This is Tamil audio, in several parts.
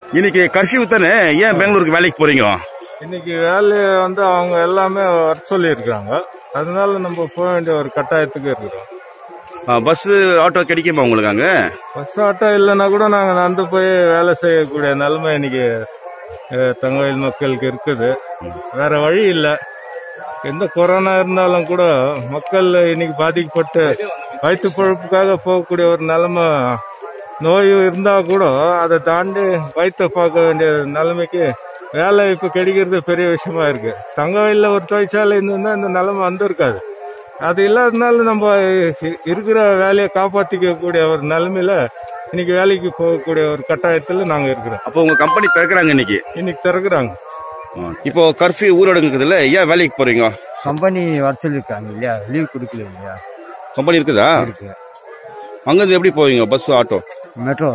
இன்னைக்கு கர்ஃபியூ தானே ஏன் பெங்களூருக்கு வேலைக்கு போறீங்க இன்னைக்கு வேலையை வந்து அவங்க எல்லாமே வர சொல்லியிருக்காங்க அதனால நம்ம போக வேண்டிய ஒரு கட்டாயத்துக்கு இருக்கிறோம் பஸ் ஆட்டோ கிடைக்குமா உங்களுக்கு அங்க பஸ் ஆட்டோ இல்லைன்னா கூட நாங்கள் நடந்து போய் வேலை செய்யக்கூடிய நிலைமை இன்னைக்கு அஹ், தங்கவயல் மக்களுக்கு இருக்குது வேற வழி இல்லை எந்த கொரோனா இருந்தாலும் கூட மக்கள் இன்னைக்கு பாதிக்கப்பட்டு வயிற்று பொழப்புக்காக போகக்கூடிய ஒரு நிலைமை நோய் இருந்தா கூட அதை தாண்டி வயிற்றை பார்க்க வேண்டிய நிலைமைக்கு வேலை இப்ப கிடைக்கிறது பெரிய விஷயமா இருக்கு தங்கவயல்ல ஒரு தொழிற்சாலை இருந்திருந்தா இந்த நிலைமை வந்திருக்காது அது இல்லாதனால நம்ம இ- இருக்கிற வேலையை காப்பாத்திக்க கூடிய ஒரு நிலைமையில இன்னைக்கு வேலைக்கு போகக்கூடிய ஒரு கட்டாயத்துல நாங்க இருக்கிறோம் அப்போ உங்க கம்பெனி திறக்கிறாங்க இன்னைக்கு இன்னைக்கு திறக்குறாங்க இப்போ கர்ஃபியூ ஊரடங்கு இருக்குதுல்ல ஏன் வேலைக்கு போறீங்க கம்பெனி வர சொல்லியிருக்காங்க இல்லையா லீவ் கொடுக்கல இல்லையா கம்பெனி இருக்குதா இருக்கு அங்கிருந்து எப்படி போவீங்க பஸ் ஆட்டோ மெட்ரோ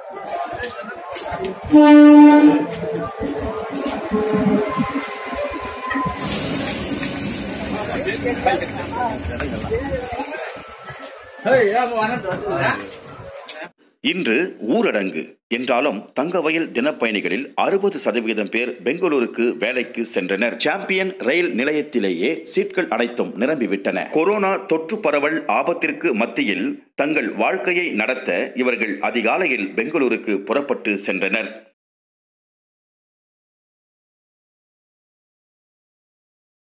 இன்று ஊரடங்கு என்றாலும் தங்கவயல் தினப்பயணிகளில் அறுபது சதவீதம் பேர் பெங்களூருக்கு வேலைக்கு சென்றனர் சாம்பியன் ரயில் நிலையத்திலேயே சீட்கள் அனைத்தும் நிரம்பிவிட்டன கொரோனா தொற்று பரவல் ஆபத்திற்கு மத்தியில் தங்கள் வாழ்க்கையை நடத்த இவர்கள் அதிகாலையில் பெங்களூருக்கு புறப்பட்டு சென்றனர்